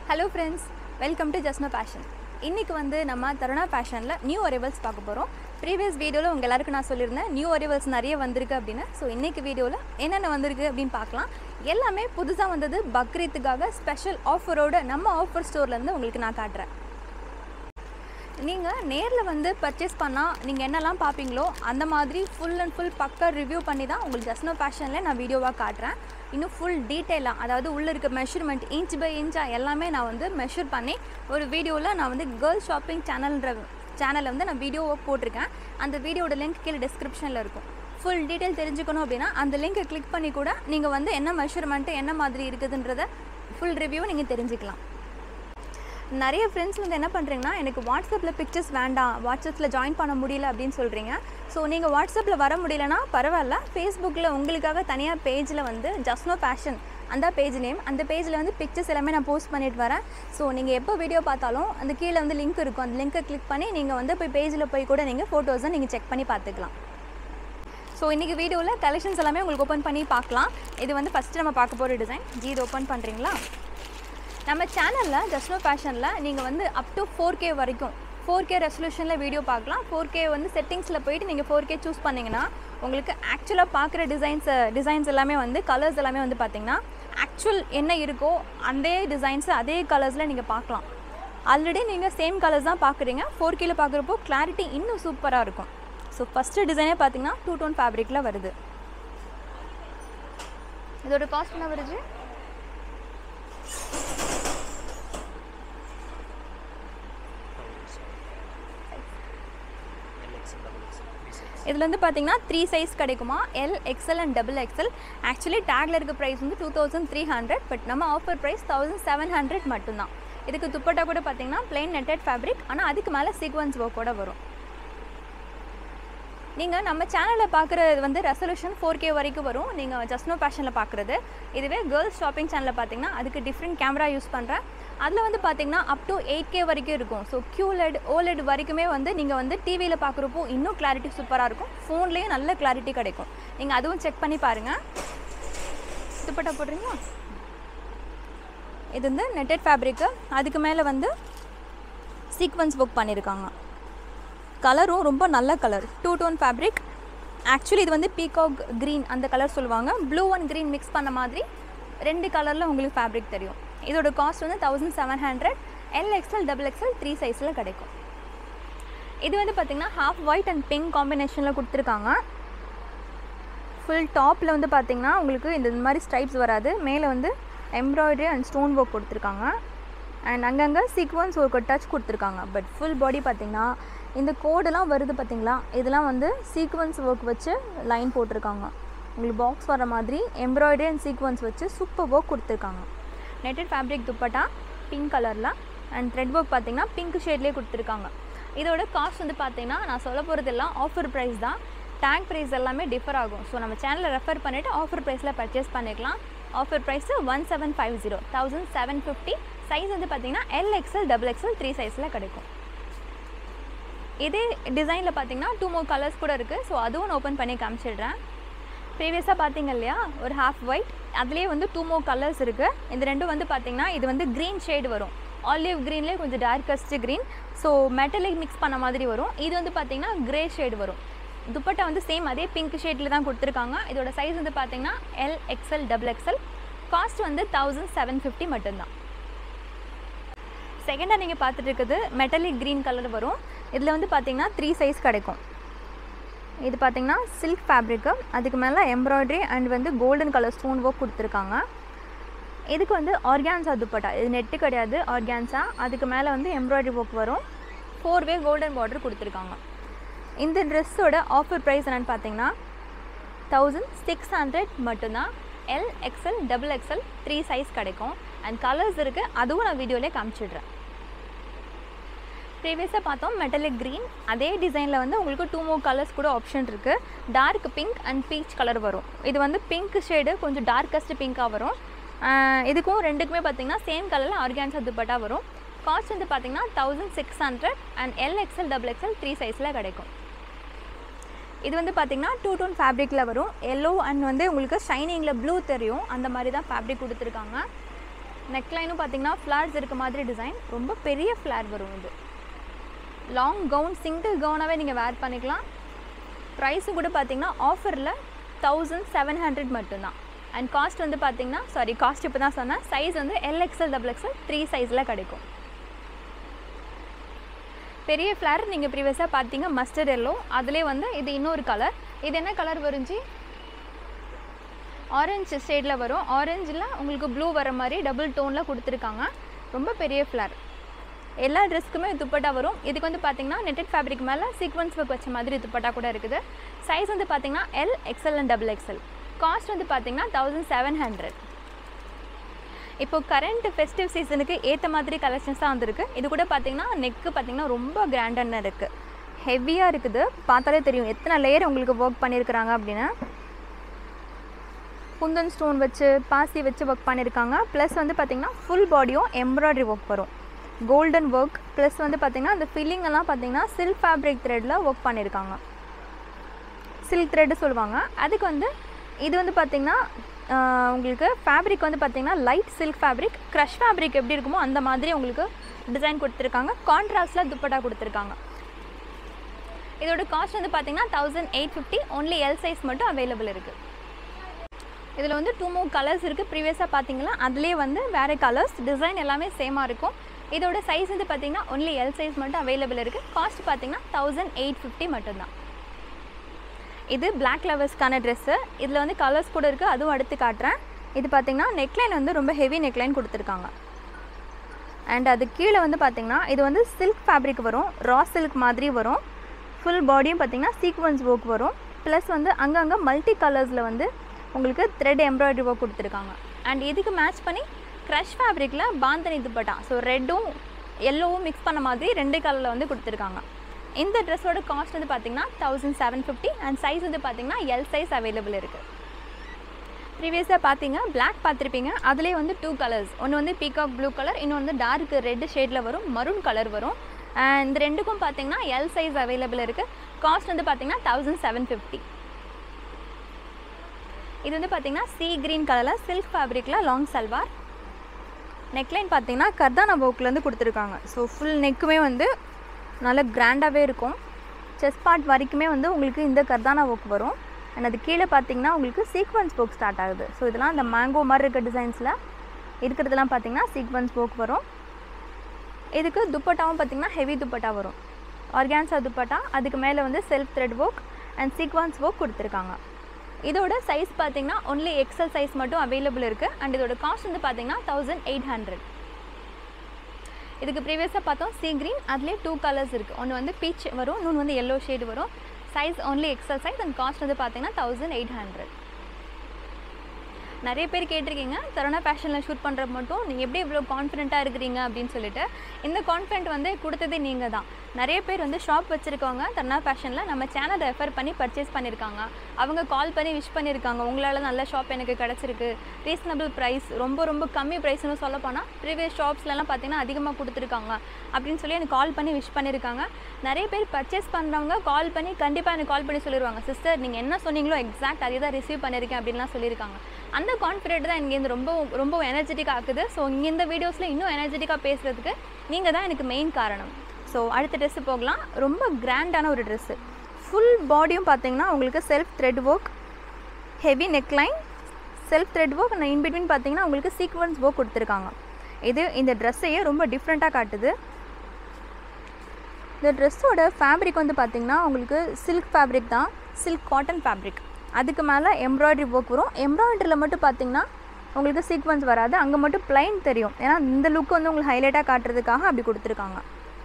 hello friends welcome to Jasno fashion இன்றைக்கி வந்து நம்ம தருணா ஃபேஷனில் நியூ அரைவல்ஸ் பார்க்க போகிறோம் ப்ரீவியஸ் வீடியோவில் உங்கள் எல்லாருக்கும் நான் சொல்லியிருந்தேன் நியூ அரைவல்ஸ் நிறைய வந்திருக்கு அப்படின்னு ஸோ இன்றைக்கி வீடியோவில் என்னென்ன வந்திருக்கு அப்படின்னு பார்க்கலாம் எல்லாமே புதுசாக வந்தது பக்ரீத்துக்காக ஸ்பெஷல் ஆஃபரோட நம்ம ஆஃபர் ஸ்டோர்லேருந்து உங்களுக்கு நான் காட்டுறேன் நீங்கள் நேரில் வந்து பர்ச்சேஸ் பண்ணால் நீங்கள் என்னெல்லாம் பார்ப்பீங்களோ அந்த மாதிரி ஃபுல் அண்ட் ஃபுல் பக்கா ரிவ்யூ பண்ணி தான் உங்களுக்கு ஜஸ்னோ ஃபேஷனில் நான் வீடியோவாக காட்டுறேன் இன்னும் ஃபுல் டீட்டெயிலாக அதாவது உள்ளே இருக்க மெஷர்மெண்ட் இன்ச் பை இன்ச்சாக எல்லாமே நான் வந்து மெஷர் பண்ணி ஒரு வீடியோவில் நான் வந்து கேர்ள்ஸ் ஷாப்பிங் சேனல்ன்ற சேனலில் வந்து நான் வீடியோவை போட்டிருக்கேன் அந்த வீடியோட லிங்க் கீழே டிஸ்கிரிப்ஷனில் இருக்கும் ஃபுல் டீட்டெயில் தெரிஞ்சுக்கணும் அப்படின்னா அந்த லிங்கை கிளிக் பண்ணி கூட நீங்கள் வந்து என்ன மெஷர்மெண்ட்டு என்ன மாதிரி இருக்குதுன்றத ஃபுல் ரிவ்யூ நீங்கள் தெரிஞ்சுக்கலாம் நிறைய ஃப்ரெண்ட்ஸ் வந்து என்ன பண்ணுறீங்கன்னா எனக்கு வாட்ஸ்அப்பில் பிக்சர்ஸ் வேண்டாம் வாட்ஸ்அப்பில் ஜாயின் பண்ண முடியல அப்படின்னு சொல்கிறீங்க ஸோ நீங்கள் வாட்ஸ்அப்பில் வர முடியலனா பரவாயில்ல ஃபேஸ்புக்கில் உங்களுக்காக தனியாக பேஜில் வந்து ஜஸ்னோ பேஷன் அந்த பேஜ் நேம் அந்த பேஜில் வந்து பிக்சர்ஸ் எல்லாமே நான் போஸ்ட் பண்ணிட்டு வரேன் ஸோ நீங்கள் எப்போ வீடியோ பார்த்தாலும் அந்த கீழே வந்து லிங்க் இருக்கும் அந்த லிங்க்கை கிளிக் பண்ணி நீங்கள் வந்து போய் பேஜில் போய் கூட நீங்கள் ஃபோட்டோஸை நீங்கள் செக் பண்ணி பார்த்துக்கலாம் ஸோ இன்றைக்கி வீடியோவில் கலெக்ஷன்ஸ் எல்லாமே உங்களுக்கு ஓப்பன் பண்ணி பார்க்கலாம் இது வந்து ஃபஸ்ட்டு நம்ம பார்க்க போகிற டிசைன் ஜி இது ஓப்பன் பண்ணுறீங்களா நம்ம சேனலில் ஜஸ்னோ ஃபேஷனில் நீங்கள் வந்து அப் டு ஃபோர் கே வரைக்கும் ஃபோர் கே ரெசல்யூஷனில் வீடியோ பார்க்கலாம் ஃபோர் கே வந்து செட்டிங்ஸில் போயிட்டு நீங்கள் ஃபோர் கே சூஸ் பண்ணிங்கன்னா உங்களுக்கு ஆக்சுவலாக பார்க்குற டிசைன்ஸ் டிசைன்ஸ் எல்லாமே வந்து கலர்ஸ் எல்லாமே வந்து பார்த்திங்கன்னா ஆக்சுவல் என்ன இருக்கோ அந்த டிசைன்ஸ் அதே கலர்ஸில் நீங்கள் பார்க்கலாம் ஆல்ரெடி நீங்கள் சேம் கலர்ஸ் தான் பார்க்குறீங்க ஃபோர் கேல பார்க்குறப்போ கிளாரிட்டி இன்னும் சூப்பராக இருக்கும் ஸோ ஃபஸ்ட்டு டிசைனே பார்த்தீங்கன்னா டூ டோன் ஃபேப்ரிக்கில் வருது இதோட காஸ்ட் என்ன வருது இதில் வந்து பார்த்தீங்கன்னா த்ரீ சைஸ் கிடைக்குமா L XL and double XL actually டேக்ல இருக்க ப்ரைஸ் வந்து two thousand three hundred but நம்ம offer price thousand seven hundred மட்டும்தான் இதுக்கு துப்பட்டா கூட பார்த்தீங்கன்னா பிளெயின் நெட்டட் ஃபேப்ரிக் ஆனால் அதுக்கு மேலே சீக்வன்ஸ் ஒர்க்கோட வரும் நீங்கள் நம்ம சேனலில் பார்க்குறது வந்து ரெசல்யூஷன் ஃபோர் கே வரைக்கும் வரும் நீங்கள் ஜஸ்னோ ஃபேஷனில் பார்க்குறது இதுவே கேர்ள்ஸ் ஷாப்பிங் சேனலில் பார்த்தீங்கன்னா அதுக்கு டிஃப்ரெண்ட் கேமரா யூஸ் பண்ணுறேன் அதில் வந்து பார்த்தீங்கன்னா அப் டு எயிட் கே வரைக்கும் இருக்கும் ஸோ கியூலெட் ஓலெட் வரைக்குமே வந்து நீங்கள் வந்து டிவியில் பார்க்குறப்போ இன்னும் கிளாரிட்டி சூப்பராக இருக்கும் ஃபோன்லேயும் நல்ல கிளாரிட்டி கிடைக்கும் நீங்கள் அதுவும் செக் பண்ணி பாருங்கள் துப்பட்டா போடுறீங்களா இது வந்து நெட்டட் ஃபேப்ரிக்கு அதுக்கு மேலே வந்து சீக்வன்ஸ் புக் பண்ணியிருக்காங்க கலரும் ரொம்ப நல்ல colour two tone fabric actually இது வந்து பீகாக் க்ரீன் அந்த கலர் சொல்லுவாங்க ப்ளூ அண்ட் க்ரீன் மிக்ஸ் பண்ண மாதிரி ரெண்டு கலரில் உங்களுக்கு ஃபேப்ரிக் தெரியும் இதோட காஸ்ட் வந்து thousand seven hundred L XL double XL three சைஸில் கிடைக்கும் இது வந்து பார்த்திங்கன்னா ஹாஃப் ஒயிட் அண்ட் பிங்க் காம்பினேஷனில் கொடுத்துருக்காங்க ஃபுல் டாப்பில் வந்து பார்த்திங்கன்னா உங்களுக்கு இந்த மாதிரி ஸ்ட்ரைப்ஸ் வராது மேலே வந்து எம்ப்ராய்டரி அண்ட் ஸ்டோன் ஒர்க் கொடுத்துருக்காங்க அண்ட் அங்கங்கே சீக்வன்ஸ் ஒர்க் டச் கொடுத்துருக்காங்க பட் ஃபுல் பாடி பார்த்திங்கன்னா இந்த கோடெல்லாம் வருது பார்த்திங்களா இதெல்லாம் வந்து சீக்வன்ஸ் ஒர்க் வச்சு லைன் போட்டிருக்காங்க உங்களுக்கு பாக்ஸ் வர மாதிரி எம்ப்ராய்டரி அண்ட் சீக்வன்ஸ் வச்சு சூப்பர் ஒர்க் கொடுத்துருக்காங்க நெட்டட் ஃபேப்ரிக் துப்பட்டா பிங்க் கலரில் அண்ட் த்ரெட் ஒர்க் பார்த்திங்கன்னா பிங்க் ஷேட்லேயே கொடுத்துருக்காங்க இதோட காஸ்ட் வந்து பார்த்திங்கன்னா நான் சொல்ல போகிறது எல்லாம் ஆஃபர் ப்ரைஸ் தான் டேக் ப்ரைஸ் எல்லாமே டிஃபர் ஆகும் ஸோ நம்ம சேனலை ரெஃபர் பண்ணிவிட்டு ஆஃபர் ப்ரைஸில் பர்ச்சேஸ் பண்ணிக்கலாம் offer price one seven five zero thousand seven fifty size வந்து பார்த்திங்கன்னா L XL double XL three சைஸில் கிடைக்கும் இதே டிசைனில் பார்த்தீங்கன்னா டூ மோர் கலர்ஸ் கூட இருக்குது ஸோ அதுவும் நான் ஓப்பன் பண்ணி காமிச்சிடுறேன் ப்ரீவியஸாக பார்த்தீங்க இல்லையா ஒரு ஹாஃப் ஒயிட் அதுலேயே வந்து டூ மோர் கலர்ஸ் இருக்குது இந்த ரெண்டும் வந்து பார்த்திங்கன்னா இது வந்து க்ரீன் ஷேடு வரும் ஆலிவ் க்ரீன்லேயே கொஞ்சம் darkest green so metallic mix பண்ண மாதிரி வரும் இது வந்து பார்த்திங்கன்னா க்ரே ஷேடு வரும் துப்பட்டா வந்து சேம் அதே பிங்க் ஷேடில் தான் கொடுத்துருக்காங்க இதோட சைஸ் வந்து பார்த்திங்கன்னா L XL double XL cost வந்து தௌசண்ட் செவன் ஃபிஃப்டி மட்டும்தான் செகண்டாக நீங்கள் பார்த்துட்டு இருக்குது மெட்டலிக் க்ரீன் கலர் வரும் இதில் வந்து பார்த்திங்கன்னா த்ரீ சைஸ் கிடைக்கும் இது பார்த்திங்கன்னா சில்க் ஃபேப்ரிக்கு அதுக்கு மேலே எம்ப்ராய்டரி அண்ட் வந்து கோல்டன் கலர் ஸ்டோன் ஒர்க் கொடுத்துருக்காங்க இதுக்கு வந்து ஆர்கான்ஸா துப்பட்டா இது நெட்டு கிடையாது ஆர்கான்ஸா அதுக்கு மேலே வந்து எம்ப்ராய்டரி ஒர்க் வரும் ஃபோர் வே கோல்டன் பார்டர் கொடுத்துருக்காங்க இந்த ட்ரெஸ்ஸோட ஆஃபர் ப்ரைஸ் என்னென்னு பார்த்தீங்கன்னா தௌசண்ட் சிக்ஸ் ஹண்ட்ரட் மட்டும்தான் L XL double XL three size கிடைக்கும் அண்ட் கலர்ஸ் இருக்குது அதுவும் நான் வீடியோலேயே காமிச்சிடுறேன் ப்ரீவியஸாக பார்த்தோம் மெட்டலிக் க்ரீன் அதே டிசைனில் வந்து உங்களுக்கு டூ மோ கலர்ஸ் கூட ஆப்ஷன் இருக்குது dark pink and peach colour வரும் இது வந்து பிங்க் ஷேடு கொஞ்சம் டார்க்கஸ்ட் பிங்காக வரும் இதுக்கும் ரெண்டுக்குமே பார்த்தீங்கன்னா சேம் கலரில் ஆர்கான்ஸா துப்பட்டா வரும் காஸ்ட் வந்து பார்த்தீங்கன்னா thousand six hundred and L XL double XL three சைஸில் கிடைக்கும் இது வந்து பார்த்திங்கன்னா டூ டோன் ஃபேப்ரிக்கில் வரும் எல்லோ அண்ட் வந்து உங்களுக்கு ஷைனிங்கில் ப்ளூ தெரியும் அந்த மாதிரி தான் ஃபேப்ரிக் கொடுத்துருக்காங்க நெக்லைனும் பார்த்தீங்கன்னா ஃப்ளார்ஸ் இருக்க மாதிரி டிசைன் ரொம்ப பெரிய ஃப்ளார் வரும் இது லாங் கவுன் சிங்கிள் கவுனாகவே நீங்கள் வேர் பண்ணிக்கலாம் ப்ரைஸும் கூட பார்த்தீங்கன்னா ஆஃபரில் தௌசண்ட் செவன் ஹண்ட்ரட் மட்டும்தான் அண்ட் காஸ்ட் வந்து பார்த்தீங்கன்னா சாரி காஸ்ட் இப்போ தான் சொன்னேன் சைஸ் வந்து எல்எக்ஸ்எல் டபுள் எக்ஸ்எல் த்ரீ சைஸில் கிடைக்கும் பெரிய ஃப்ளார் நீங்கள் ப்ரீவியஸாக பார்த்தீங்க மஸ்டர்ட் எல்லோ அதிலே வந்து இது இன்னொரு கலர் இது என்ன கலர் வருஞ்சி ஆரஞ்சு ஷேடில் வரும் ஆரஞ்சில் உங்களுக்கு ப்ளூ வர மாதிரி டபுள் டோனில் கொடுத்துருக்காங்க ரொம்ப பெரிய ஃப்ளார் எல்லா ட்ரெஸ்க்குமே துப்பட்டா வரும் இதுக்கு வந்து பார்த்தீங்கன்னா நெட்டட் ஃபேப்ரிக் மேலே சீக்வன்ஸ் ஒர்க் வச்ச மாதிரி துப்பட்டா கூட இருக்குது சைஸ் வந்து பார்த்தீங்கன்னா L XL and double XL cost வந்து பார்த்தீங்கன்னா தௌசண்ட் செவன் ஹண்ட்ரட் இப்போ கரண்ட் ஃபெஸ்டிவ் சீசனுக்கு ஏற்ற மாதிரி கலெக்ஷன்ஸ் தான் வந்திருக்கு இது கூட பார்த்தீங்கன்னா நெக்கு பார்த்தீங்கன்னா ரொம்ப கிராண்டான இருக்குது ஹெவியாக இருக்குது பார்த்தாலே தெரியும் எத்தனை லேயர் உங்களுக்கு ஒர்க் பண்ணியிருக்கிறாங்க அப்படின்னு குந்தன் ஸ்டோன் வச்சு பாசி வச்சு ஒர்க் பண்ணியிருக்காங்க ப்ளஸ் வந்து பார்த்திங்கன்னா ஃபுல் பாடியும் எம்ப்ராய்டரி ஒர்க் வரும் கோல்டன் ஒர்க் ப்ளஸ் வந்து பார்த்திங்கன்னா அந்த ஃபில்லிங் எல்லாம் பார்த்திங்கன்னா சில்க் ஃபேப்ரிக் த்ரெட்டில் ஒர்க் பண்ணியிருக்காங்க சில்க் த்ரெட்டு சொல்லுவாங்க அதுக்கு வந்து இது வந்து பார்த்திங்கன்னா ஆஹ், உங்களுக்கு ஃபேப்ரிக் வந்து பார்த்திங்கன்னா light silk fabric crush fabric எப்படி இருக்குமோ அந்த மாதிரி உங்களுக்கு டிசைன் கொடுத்துருக்காங்க கான்ட்ராஸ்டில் துப்பட்டா கொடுத்துருக்காங்க இதோட காஸ்ட் வந்து பார்த்திங்கன்னா thousand eight fifty only L size மட்டும் அவைலபிள் இருக்குது இதில் வந்து டூ மூணு கலர்ஸ் இருக்குது ப்ரீவியஸாக பார்த்தீங்கன்னா அதுலேயே வந்து வேறு கலர்ஸ் டிசைன் எல்லாமே சேமாக இருக்கும் இதோட சைஸ் வந்து பார்த்தீங்கன்னா ஒன்லி எல் சைஸ் மட்டும் அவைலபிள் இருக்குது காஸ்ட் பார்த்தீங்கன்னா தௌசண்ட் எயிட் ஃபிஃப்டி மட்டும்தான் இது பிளாக் லவர்ஸ்க்கான ட்ரெஸ்ஸு இதில் வந்து கலர்ஸ் கூட இருக்குது அதுவும் அடுத்து காட்டுறேன் இது பார்த்தீங்கன்னா நெக்லைன் வந்து ரொம்ப ஹெவி நெக்லைன் கொடுத்துருக்காங்க அண்ட் அது கீழே வந்து பார்த்தீங்கன்னா இது வந்து சில்க் ஃபேப்ரிக் வரும் ரா சில்க் மாதிரி வரும் ஃபுல் பாடியும் பார்த்தீங்கன்னா சீக்வன்ஸ் ஒர்க் வரும் ப்ளஸ் வந்து அங்கங்கே மல்டி கலர்ஸில் வந்து உங்களுக்கு த்ரெட் எம்ப்ராய்டரி ஒர்க் கொடுத்துருக்காங்க அண்ட் இதுக்கு மேட்ச் பண்ணி க்ரஷ் ஃபேப்ரிக்கில் பாந்தனி துப்பட்டா ஸோ ரெட்டும் எல்லோவும் மிக்ஸ் பண்ண மாதிரி ரெண்டு கலரில் வந்து கொடுத்துருக்காங்க இந்த ட்ரெஸ்ஸோட காஸ்ட் வந்து பார்த்தீங்கன்னா thousand seven fifty and size வந்து பார்த்தீங்கன்னா எல் சைஸ் அவைலபிள் இருக்குது ப்ரீவியஸாக பார்த்தீங்க Black பார்த்துருப்பீங்க அதுலேயே வந்து டூ கலர்ஸ் ஒன்று வந்து பீகாக் ப்ளூ கலர் இன்னொன்று வந்து டார்க் ரெட் ஷேடில் வரும் மரூன் கலர் வரும் அண்ட் இந்த ரெண்டுக்கும் பார்த்தீங்கன்னா எல் சைஸ் அவைலபிள் இருக்குது காஸ்ட் வந்து பார்த்தீங்கன்னா தௌசண்ட் செவன் ஃபிஃப்டி இது வந்து பார்த்தீங்கன்னா சீ கிரீன் கலரில் சில்க் ஃபேப்ரிக்கில் லாங் சல்வார் நெக்லைன் பார்த்தீங்கன்னா கர்தானா ஒர்க்லேருந்து கொடுத்துருக்காங்க ஸோ ஃபுல் நெக்குமே வந்து நல்ல கிராண்டாகவே இருக்கும் செஸ்ட் பார்ட் வரைக்குமே வந்து உங்களுக்கு இந்த கர்தானா ஒர்க் வரும் அண்ட் அது கீழே பார்த்தீங்கன்னா உங்களுக்கு சீக்வன்ஸ் ஒர்க் ஸ்டார்ட் ஆகுது ஸோ இதெல்லாம் இந்த மேங்கோ மாதிரி இருக்க டிசைன்ஸில் இருக்கிறதுலாம் பார்த்தீங்கன்னா சீக்வன்ஸ் ஒர்க் வரும் இதுக்கு துப்பட்டாவும் பார்த்தீங்கன்னா ஹெவி துப்பட்டா வரும் ஆர்கான்சா துப்பட்டா அதுக்கு மேலே வந்து self thread work and sequins work கொடுத்துருக்காங்க இதோட சைஸ் பார்த்தீங்கன்னா ஒன்லி எக்ஸல் சைஸ் மட்டும் அவைலபிள் இருக்குது அண்ட் இதோட காஸ்ட் வந்து பார்த்தீங்கன்னா தௌசண்ட் எயிட் ஹண்ட்ரட் இதுக்கு ப்ரீவியஸாக பார்த்தோம் சீ கிரீன் அதுலேயே டூ கலர்ஸ் இருக்குது ஒன்று வந்து பீச் வரும் இன்னொன்று வந்து எல்லோ ஷேடு வரும் size only XL size and cost வந்து பார்த்தீங்கன்னா தௌசண்ட் எயிட் ஹண்ட்ரட் நிறைய பேர் கேட்டிருக்கீங்க தருணா ஃபேஷனில் ஷூட் பண்ணுறது மட்டும் நீங்கள் எப்படி இவ்வளோ கான்ஃபிடென்ட்டாக இருக்கிறீங்க அப்படின்னு சொல்லிட்டு இந்த கான்ஃபிடென்ட் வந்து கொடுத்ததே நீங்கள் தான் நிறைய பேர் வந்து ஷாப் வச்சுருக்கவங்க தருணா ஃபேஷனில் நம்ம சேனல் ரெஃபர் பண்ணி பர்ச்சேஸ் பண்ணியிருக்காங்க அவங்க கால் பண்ணி விஷ் பண்ணியிருக்காங்க உங்களால் நல்ல ஷாப் எனக்கு கிடச்சிருக்கு ரீசனபிள் ப்ரைஸ் ரொம்ப ரொம்ப கம்மி ப்ரைஸ்னு சொல்ல போனால் ப்ரீவியஸ் ஷாப்ஸ்லலாம் பார்த்தீங்கன்னா அதிகமாக கொடுத்துருக்காங்க அப்படின்னு சொல்லி எனக்கு கால் பண்ணி விஷ் பண்ணியிருக்காங்க நிறைய பேர் பர்ச்சேஸ் பண்ணுறவங்க கால் பண்ணி கண்டிப்பாக எனக்கு கால் பண்ணி சொல்லிடுவாங்க சிஸ்டர் நீங்கள் என்ன சொன்னீங்களோ எக்ஸாக்ட் அதே தான் ரிசீவ் பண்ணியிருக்கேன் அப்படின்லாம் சொல்லியிருக்காங்க அந்த கான்ஃபிடென்ட் தான் இங்கேருந்து ரொம்ப ரொம்ப எனர்ஜெட்டிக் ஆக்குது ஸோ இங்கே இந்த வீடியோஸில் இன்னும் எனர்ஜெட்டிக்காக பேசுகிறதுக்கு நீங்கள் தான் எனக்கு மெயின் காரணம் ஸோ அடுத்த ட்ரெஸ்ஸு போகலாம் ரொம்ப கிராண்டான ஒரு ட்ரெஸ்ஸு ஃபுல் பாடியும் பார்த்தீங்கன்னா உங்களுக்கு self thread work heavy neckline self thread work and in between பார்த்தீங்கன்னா உங்களுக்கு சீக்வன்ஸ் ஒர்க் கொடுத்துருக்காங்க இது இந்த ட்ரெஸ்ஸையே ரொம்ப டிஃப்ரெண்ட்டாக காட்டுது இந்த ட்ரெஸ்ஸோட ஃபேப்ரிக் வந்து பார்த்திங்கன்னா உங்களுக்கு சில்க் ஃபேப்ரிக் தான் சில்க் காட்டன் ஃபேப்ரிக் அதுக்கு மேலே எம்ப்ராய்டரி ஒர்க் வரும் எம்ப்ராய்டரியில் மட்டும் பார்த்தீங்கன்னா உங்களுக்கு சீக்வன்ஸ் வராது அங்கே மட்டும் plain தெரியும் ஏன்னா இந்த லுக் வந்து உங்களுக்கு ஹைலைட்டாக காட்டுறதுக்காக அப்படி கொடுத்துருக்காங்க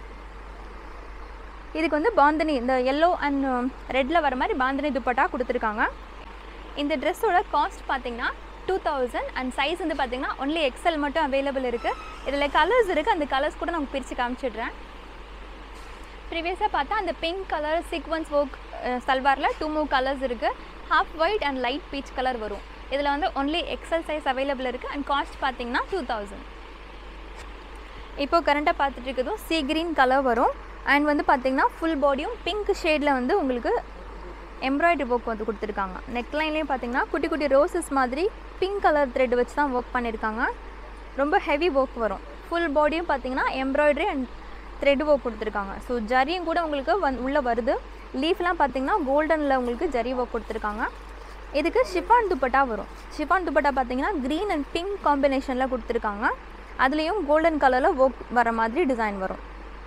இதுக்கு வந்து பாந்தனி இந்த எல்லோ அண்ட் ரெட்டில் வர மாதிரி பாந்தனி துப்பட்டா கொடுத்துருக்காங்க இந்த ட்ரெஸ்ஸோட காஸ்ட் பார்த்தீங்கன்னா டூ தௌசண்ட் அண்ட் சைஸ் வந்து பார்த்தீங்கன்னா ஒன்லி எக்ஸல் மட்டும் அவைலபிள் இருக்குது இதில் கலர்ஸ் இருக்குது அந்த கலர்ஸ் கூட நான் பிரித்து காமிச்சிடுறேன் ப்ரீவியஸாக பார்த்தா அந்த பிங்க் கலர் சீக்வன்ஸ் ஒர்க் சல்வாரில் டூ மூ கலர்ஸ் இருக்குது half white and light peach colour வரும் இதில் வந்து ஒன்லி எக்ஸல் சைஸ் அவைலபிள் இருக்குது அண்ட் காஸ்ட் பார்த்தீங்கன்னா டூ தௌசண்ட் இப்போ கரண்ட்டாக பார்த்துட்டு இருக்கிறதும் சீ கிரீன் கலர் வரும் அண்ட் வந்து பார்த்தீங்கன்னா ஃபுல் பாடியும் பிங்க் ஷேடில் வந்து உங்களுக்கு எம்ப்ராய்டரி ஒர்க் வந்து கொடுத்துருக்காங்க நெக்லைன்லேயும் பார்த்தீங்கன்னா குட்டி குட்டி ரோசஸ் மாதிரி பிங்க் கலர் த்ரெட் வச்சு தான் ஒர்க் பண்ணியிருக்காங்க ரொம்ப ஹெவி ஒர்க் வரும் ஃபுல் பாடியும் பார்த்தீங்கன்னா எம்ப்ராய்டரி அண்ட் த்ரெட் ஒர்க் கொடுத்துருக்காங்க ஸோ ஜரியும் கூட உங்களுக்கு வந் உள்ளே வருது லீஃப்லாம் பார்த்தீங்கன்னா கோல்டனில் உங்களுக்கு ஜரி ஒர்க் கொடுத்துருக்காங்க இதுக்கு ஷிஃபான் துப்பட்டா வரும் ஷிஃபான் துப்பட்டா பார்த்தீங்கன்னா க்ரீன் அண்ட் பிங்க் காம்பினேஷனில் கொடுத்துருக்காங்க அதுலேயும் கோல்டன் கலரில் ஒர்க் வர மாதிரி டிசைன் வரும்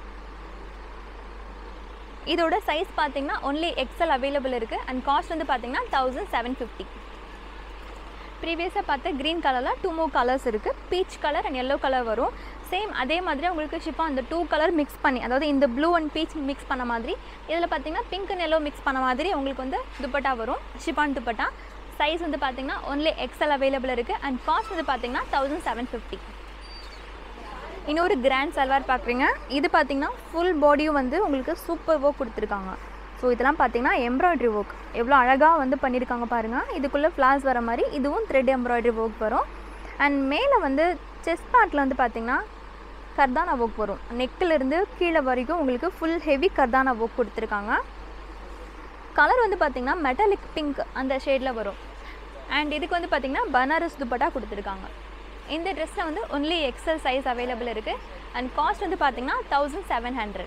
இதோட சைஸ் பார்த்தீங்கன்னா ஒன்லி எக்ஸல் அவைலபிள் இருக்குது அண்ட் காஸ்ட் வந்து பார்த்தீங்கன்னா தௌசண்ட் செவன் ஃபிஃப்டி ப்ரீவியஸாக பார்த்த க்ரீன் கலரில் டூ மோ கலர்ஸ் இருக்குது peach colour and yellow colour வரும் சேம் அதே மாதிரி உங்களுக்கு ஷிஃபா அந்த டூ கலர் மிக்ஸ் பண்ணி அதாவது இந்த ப்ளூ அண்ட் பீச் மிக்ஸ் பண்ண மாதிரி இதில் பார்த்தீங்கன்னா பிங்க் அண்ட் எல்லோ மிக்ஸ் பண்ண மாதிரி உங்களுக்கு வந்து துப்பட்டா வரும் ஷிஃபான் துப்பட்டா சைஸ் வந்து பார்த்தீங்கன்னா ஒன்லி எக்ஸல் அவைலபிள் இருக்குது அண்ட் காஸ்ட் வந்து பார்த்தீங்கன்னா தௌசண்ட் செவன் ஃபிஃப்டி இன்னொரு கிராண்ட் சல்வார் பார்க்குறீங்க இது பார்த்தீங்கன்னா ஃபுல் பாடியும் வந்து உங்களுக்கு சூப்பர் ஒர்க் கொடுத்துருக்காங்க ஸோ இதெல்லாம் பார்த்தீங்கன்னா எம்ப்ராய்டரி ஒர்க் எவ்வளோ அழகாக வந்து பண்ணியிருக்காங்க பாருங்கள் இதுக்குள்ளே ஃப்ளாஸ் வர மாதிரி இதுவும் த்ரெட் எம்ப்ராய்டரி ஒர்க் வரும் அண்ட் மேலே வந்து செஸ்ட் பார்ட்டில் வந்து பார்த்தீங்கன்னா கர்தானா ஒர்க் வரும் நெக்கிலிருந்து கீழே வரைக்கும் உங்களுக்கு ஃபுல் ஹெவி கர்தானா ஒர்க் கொடுத்துருக்காங்க கலர் வந்து பார்த்தீங்கன்னா மெட்டாலிக் பிங்க் அந்த ஷேடில் வரும் அண்ட் இதுக்கு வந்து பார்த்தீங்கன்னா பனாரஸ் துப்பட்டா கொடுத்துருக்காங்க இந்த ட்ரெஸ்ஸில் வந்து ஒன்லி எக்ஸல் சைஸ் அவைலபிள் இருக்குது அண்ட் காஸ்ட் வந்து பார்த்தீங்கன்னா தௌசண்ட் செவன் ஹண்ட்ரட்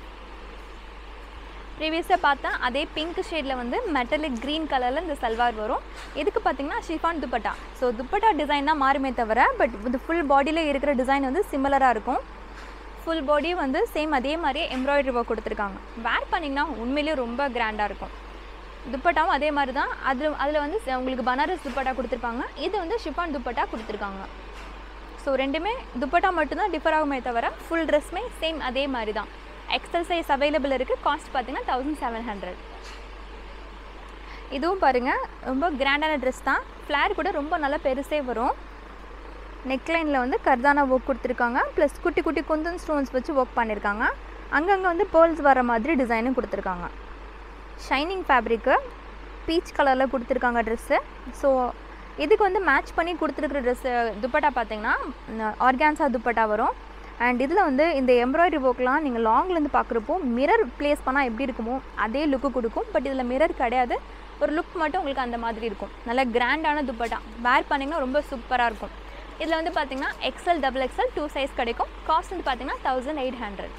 ப்ரீவியஸாக பார்த்தா அதே பிங்க் ஷேடில் வந்து மெட்டலிக் க்ரீன் கலரில் இந்த சல்வார் வரும் இதுக்கு பார்த்தீங்கன்னா chiffon dupatta so dupatta design தான் மாறுமே தவிர பட் இது ஃபுல் பாடியில் இருக்கிற டிசைன் வந்து சிமிலராக இருக்கும் ஃபுல் பாடி வந்து சேம் அதே மாதிரியே எம்ப்ராய்டரி ஒர்க் கொடுத்துருக்காங்க வேர் பண்ணிங்கன்னா உண்மையிலேயே ரொம்ப கிராண்டாக இருக்கும் துப்பட்டாவும் அதே மாதிரி தான் அதில் அதில் வந்து ச- உங்களுக்கு பனாரஸ் துப்பட்டா கொடுத்துருப்பாங்க இது வந்து ஷிஃபான் துப்பட்டா கொடுத்துருக்காங்க ஸோ ரெண்டுமே துப்பட்டா மட்டும்தான் டிஃபர் ஆகுமே தவிர ஃபுல் ட்ரெஸ்மே சேம் அதே மாதிரி தான் எக்ஸல் சைஸ் அவைலபிள் இருக்குது காஸ்ட் பார்த்தீங்கன்னா தௌசண்ட் செவன் ஹண்ட்ரட் இதுவும் பாருங்கள் ரொம்ப கிராண்டான ட்ரெஸ் தான் ஃப்ளேர் கூட ரொம்ப நல்லா பெருசே வரும் நெக்லைனில் வந்து கர்தானா ஒர்க் கொடுத்துருக்காங்க ப்ளஸ் குட்டி குட்டி குந்தன் ஸ்டோன்ஸ் வச்சு ஒர்க் பண்ணியிருக்காங்க அங்கங்கே வந்து பேர்ல்ஸ் வர மாதிரி டிசைனும் கொடுத்துருக்காங்க ஷைனிங் ஃபேப்ரிக்கு பீச் கலரில் கொடுத்துருக்காங்க ட்ரெஸ்ஸு ஸோ இதுக்கு வந்து மேட்ச் பண்ணி கொடுத்துருக்குற ட்ரெஸ்ஸு துப்பட்டா பார்த்தீங்கன்னா ஆர்கான்ஸா துப்பட்டா வரும் அண்ட் இதில் வந்து இந்த எம்ப்ராய்டரி ஒர்க்லாம் நீங்கள் லாங்லேருந்து பார்க்குறப்போ மிரர் ப்ளேஸ் பண்ணால் எப்படி இருக்குமோ அதே லுக்கு கொடுக்கும் பட் இதில் மிரர் கிடையாது ஒரு லுக் மட்டும் உங்களுக்கு அந்த மாதிரி இருக்கும் நல்ல கிராண்டான துப்பட்டா வேர் பண்ணிங்கன்னா ரொம்ப சூப்பராக இருக்கும் இதில் வந்து பார்த்தீங்கன்னா XL double XL two size கிடைக்கும் காஸ்ட் வந்து பார்த்தீங்கன்னா தௌசண்ட் எயிட் ஹண்ட்ரட்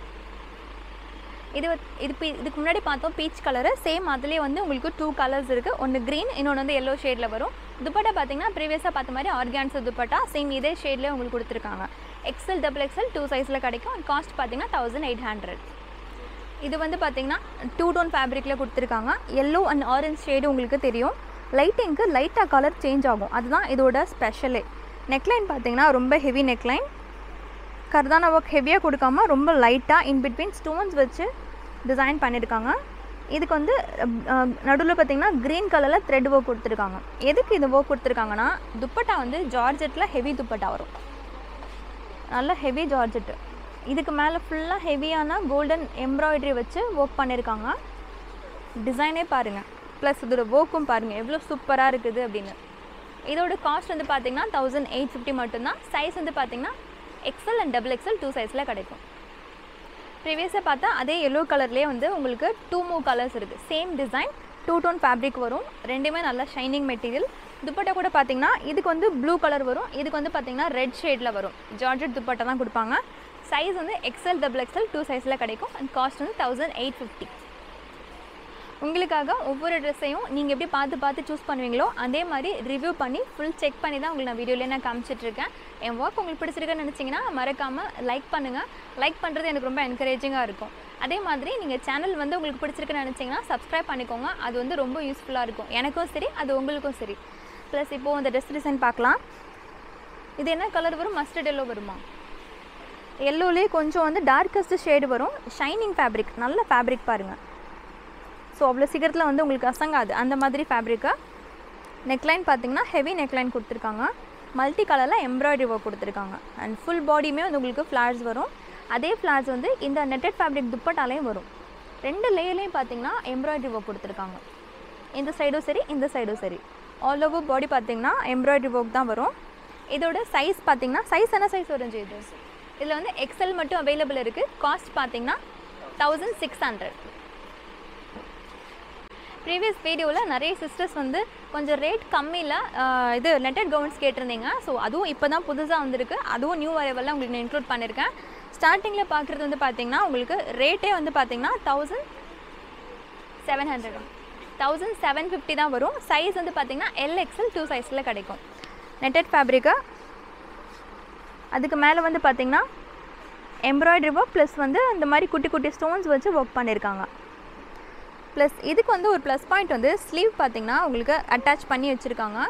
இது வந்து- இது பீ இதுக்கு முன்னாடி பார்த்தோம் பீச் கலரு சேம் அதுலேயே வந்து உங்களுக்கு டூ கலர்ஸ் இருக்குது ஒன்று க்ரீன் இன்னொன்று வந்து எல்லோ ஷேடில் வரும் துப்பட்டா பார்த்தீங்கன்னா ப்ரீவியஸாக பார்த்த மாதிரி ஆர்கான்ஸ் துப்பட்டா சேம் இதே ஷேட்லேயே உங்களுக்கு கொடுத்துருக்காங்க எக்ஸல் டபுள் எக்ஸல் டூ சைஸில் கிடைக்கும் காஸ்ட் பார்த்தீங்கன்னா தௌசண்ட் எயிட் ஹண்ட்ரட் இது வந்து பார்த்தீங்கன்னா டூ டோன் ஃபேப்ரிக்கில் கொடுத்துருக்காங்க எல்லோ அண்ட் ஆரஞ்ச் ஷேடு உங்களுக்கு தெரியும் லைட்டிங்க்கு லைட்டாக கலர் சேஞ்ச் ஆகும் அதுதான் இதோட ஸ்பெஷலே நெக்லைன் பார்த்தீங்கன்னா ரொம்ப ஹெவி நெக்லைன் கர்தானா ஒர்க் ஹெவியாக கொடுக்காம ரொம்ப லைட்டாக இன் பிட்வீன் ஸ்டோன்ஸ் வச்சு டிசைன் பண்ணியிருக்காங்க இதுக்கு வந்து நடுவில் பார்த்தீங்கன்னா க்ரீன் கலரில் த்ரெட் ஒர்க் கொடுத்துருக்காங்க எதுக்கு இது ஒர்க் கொடுத்துருக்காங்கன்னா துப்பட்டா வந்து ஜார்ஜெட்டில் ஹெவி துப்பட்டா வரும் நல்ல ஹெவி ஜார்ஜெட்டு இதுக்கு மேலே ஃபுல்லாக ஹெவியான கோல்டன் எம்ப்ராய்டரி வச்சு ஒர்க் பண்ணியிருக்காங்க டிசைனே பாருங்கள் ப்ளஸ் இதோட ஒர்க்கும் பாருங்கள் எவ்வளோ சூப்பராக இருக்குது அப்படின்னு இதோட காஸ்ட் வந்து பார்த்தீங்கன்னா தௌசண்ட் எயிட் ஃபிஃப்டி மட்டும்தான் சைஸ் வந்து பார்த்தீங்கன்னா XL and double XL two சைஸில் கிடைக்கும் ப்ரீவியஸாக பார்த்தா அதே எல்லோ கலர்லேயே வந்து உங்களுக்கு டூ மூ கலர்ஸ் இருக்குது same design two tone fabric வரும் ரெண்டுமே நல்லா ஷைனிங் மெட்டீரியல் துப்பட்டா கூட பார்த்தீங்கன்னா இதுக்கு வந்து ப்ளூ கலர் வரும் இதுக்கு வந்து பார்த்தீங்கன்னா ரெட் ஷேடில் வரும் ஜார்ஜெட் துப்பட்டா தான் கொடுப்பாங்க சைஸ் வந்து எக்ஸல் டபுள் எக்ஸல் டூ சைஸில் கிடைக்கும் அண்ட் காஸ்ட் வந்து தௌசண்ட் எயிட் ஃபிஃப்டி உங்களுக்காக ஒவ்வொரு ட்ரெஸ்ஸையும் நீங்கள் எப்படி பார்த்து பார்த்து சூஸ் பண்ணுவீங்களோ அதே மாதிரி ரிவ்யூ பண்ணி ஃபுல் செக் பண்ணி தான் உங்களுக்கு நான் வீடியோலேயே நான் காமிச்சிட்ருக்கேன் என் ஒர்க் உங்களுக்கு பிடிச்சிருக்குன்னு நினச்சிங்கன்னா மறக்காமல் லைக் பண்ணுங்கள் லைக் பண்ணுறது எனக்கு ரொம்ப என்கரேஜிங்காக இருக்கும் அதே மாதிரி நீங்கள் சேனல் வந்து உங்களுக்கு பிடிச்சிருக்குன்னு நினச்சிங்கன்னா சப்ஸ்கிரைப் பண்ணிக்கோங்க அது வந்து ரொம்ப யூஸ்ஃபுல்லாக இருக்கும் எனக்கும் சரி அது உங்களுக்கும் சரி ப்ளஸ் இப்போது இந்த ட்ரெஸ் டிசைன் பார்க்கலாம் இது என்ன கலர் வரும் மஸ்டர்ட் எல்லோ வருமா எல்லோலேயே கொஞ்சம் வந்து டார்க்கஸ்ட் ஷேடு வரும் ஷைனிங் ஃபேப்ரிக் நல்ல ஃபேப்ரிக் பாருங்கள் ஸோ அவ்வளோ சீக்கிரத்தில் வந்து உங்களுக்கு அசங்காது அந்த மாதிரி ஃபேப்ரிக்கை நெக்லைன் பார்த்தீங்கன்னா ஹெவி நெக்லைன் கொடுத்துருக்காங்க மல்டி கலரில் எம்ப்ராய்டரி ஒர்க் கொடுத்துருக்காங்க அண்ட் ஃபுல் பாடியுமே வந்து உங்களுக்கு ஃப்ளார்ஸ் வரும் அதே ஃப்ளார்ஸ் வந்து இந்த நெட்டட் ஃபேப்ரிக் துப்பட்டாலையும் வரும் ரெண்டு லேயர்லேயும் பார்த்தீங்கன்னா எம்ப்ராய்டரி ஒர்க் கொடுத்துருக்காங்க இந்த சைடும் சரி இந்த சைடும் சரி ஆல் ஓவர் பாடி பார்த்தீங்கன்னா எம்ப்ராய்டரி ஒர்க் தான் வரும் இதோட சைஸ் பார்த்தீங்கன்னா சைஸ் என்ன சைஸ் வரும் இது இதில் வந்து எக்ஸல் மட்டும் அவைலபிள் இருக்குது காஸ்ட் பார்த்தீங்கன்னா தௌசண்ட் சிக்ஸ் ஹண்ட்ரட் ப்ரீவியஸ் வீடியோவில் நிறைய சிஸ்டர்ஸ் வந்து கொஞ்சம் ரேட் கம்மியில் இது நெட்டட் கவுன்ஸ் கேட்டிருந்தீங்க ஸோ அதுவும் இப்போ தான் புதுசாக வந்திருக்கு அதுவும் நியூ அரைவலில் உங்களுக்கு நான் இன்க்ளூட் பண்ணியிருக்கேன் ஸ்டார்டிங்கில் பார்க்குறது வந்து பார்த்தீங்கன்னா உங்களுக்கு ரேட்டே வந்து பார்த்தீங்கன்னா thousand seven hundred thousand seven fifty தான் வரும் சைஸ் வந்து பார்த்தீங்கன்னா எல்எக்ஸல் டூ சைஸில் கிடைக்கும் நெட்டட் ஃபேப்ரிக்கு அதுக்கு மேலே வந்து பார்த்தீங்கன்னா எம்ப்ராய்டரி ஒர்க் ப்ளஸ் வந்து இந்த மாதிரி குட்டி குட்டி ஸ்டோன்ஸ் வச்சு ஒர்க் பண்ணியிருக்காங்க ப்ளஸ் இதுக்கு வந்து ஒரு ப்ளஸ் பாயிண்ட் வந்து ஸ்லீவ் பார்த்தீங்கன்னா உங்களுக்கு அட்டாச் பண்ணி வச்சுருக்காங்க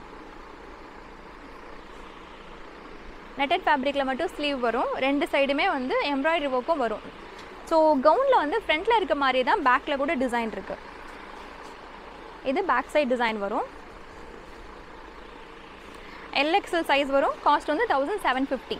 நெட்டட் ஃபேப்ரிக்கில் மட்டும் ஸ்லீவ் வரும் ரெண்டு சைடுமே வந்து எம்ப்ராய்டரி ஒர்க்கும் வரும் ஸோ கவுனில் வந்து ஃப்ரண்ட்டில் இருக்க மாதிரி தான் பேக்கில் கூட டிசைன் இருக்குது இது பேக் சைடு டிசைன் வரும் எல்எக்ஸல் சைஸ் வரும் காஸ்ட் வந்து thousand seven fifty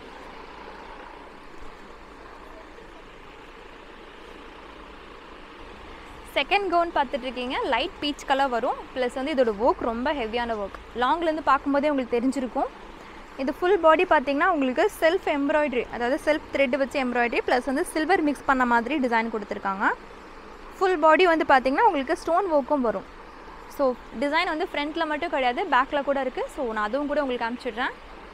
second gown பார்த்துட்டு இருக்கீங்க லைட் பீச் கலர் வரும் ப்ளஸ் வந்து இதோட ஒர்க் ரொம்ப ஹெவியான ஒர்க் லாங்லேருந்து பார்க்கும்போதே உங்களுக்கு தெரிஞ்சிருக்கும் இது ஃபுல் பாடி பார்த்தீங்கன்னா உங்களுக்கு செல்ஃப் எம்ப்ராய்டரி அதாவது செல்ஃப் த்ரெட் வச்சு எம்ப்ராய்டரி ப்ளஸ் வந்து சில்வர் மிக்ஸ் பண்ண மாதிரி டிசைன் கொடுத்துருக்காங்க ஃபுல் பாடி வந்து பார்த்தீங்கன்னா உங்களுக்கு ஸ்டோன் ஒர்க்கும் வரும் ஸோ டிசைன் வந்து ஃப்ரண்ட்டில் மட்டும் கிடையாது பேக்கில் கூட இருக்குது ஸோ நான் அதுவும் கூட உங்களுக்கு அனுப்பிச்சிடுறேன்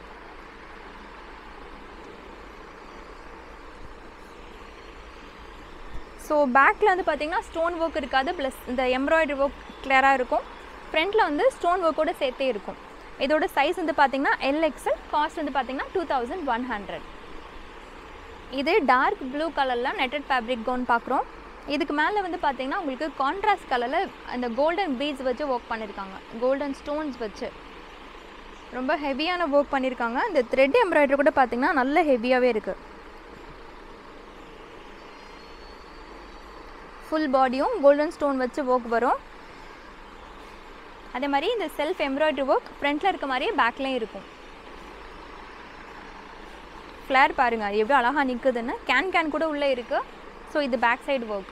ஸோ பேக்கில் வந்து பார்த்தீங்கன்னா ஸ்டோன் ஒர்க் இருக்காது ப்ளஸ் இந்த எம்ப்ராய்டரி ஒர்க் கிளியராக இருக்கும் ஃப்ரண்ட்டில் வந்து ஸ்டோன் ஒர்க்கோட சேர்த்தே இருக்கும் இதோட சைஸ் வந்து பார்த்தீங்கன்னா எல்எக்ஸல் காஸ்ட் வந்து பார்த்தீங்கன்னா டூ தௌசண்ட் ஒன் ஹண்ட்ரட் இது டார்க் ப்ளூ கலரில் நெட்டட் ஃபேப்ரிக் கவுன் பார்க்குறோம் இதுக்கு மேலே வந்து பார்த்தீங்கன்னா உங்களுக்கு கான்ட்ராஸ்ட் கலரில் அந்த கோல்டன் பீட்ஸ் வச்சு ஒர்க் பண்ணியிருக்காங்க கோல்டன் ஸ்டோன்ஸ் வச்சு ரொம்ப ஹெவியான ஒர்க் பண்ணியிருக்காங்க இந்த த்ரெட் எம்ப்ராய்டரி கூட பார்த்தீங்கன்னா நல்ல ஹெவியாகவே இருக்குது ஃபுல் பாடியும் கோல்டன் ஸ்டோன் வச்சு ஒர்க் வரும் அதே மாதிரி இந்த செல்ஃப் எம்ப்ராய்டரி ஒர்க் ஃப்ரண்ட்டில் இருக்க மாதிரியே பேக்லேயும் இருக்கும் ஃப்ளேர் பாருங்கள் எவ்வளோ அழகாக நிற்குதுன்னு கேன் கேன் கூட உள்ளே இருக்குது ஸோ இது பேக் சைடு ஒர்க்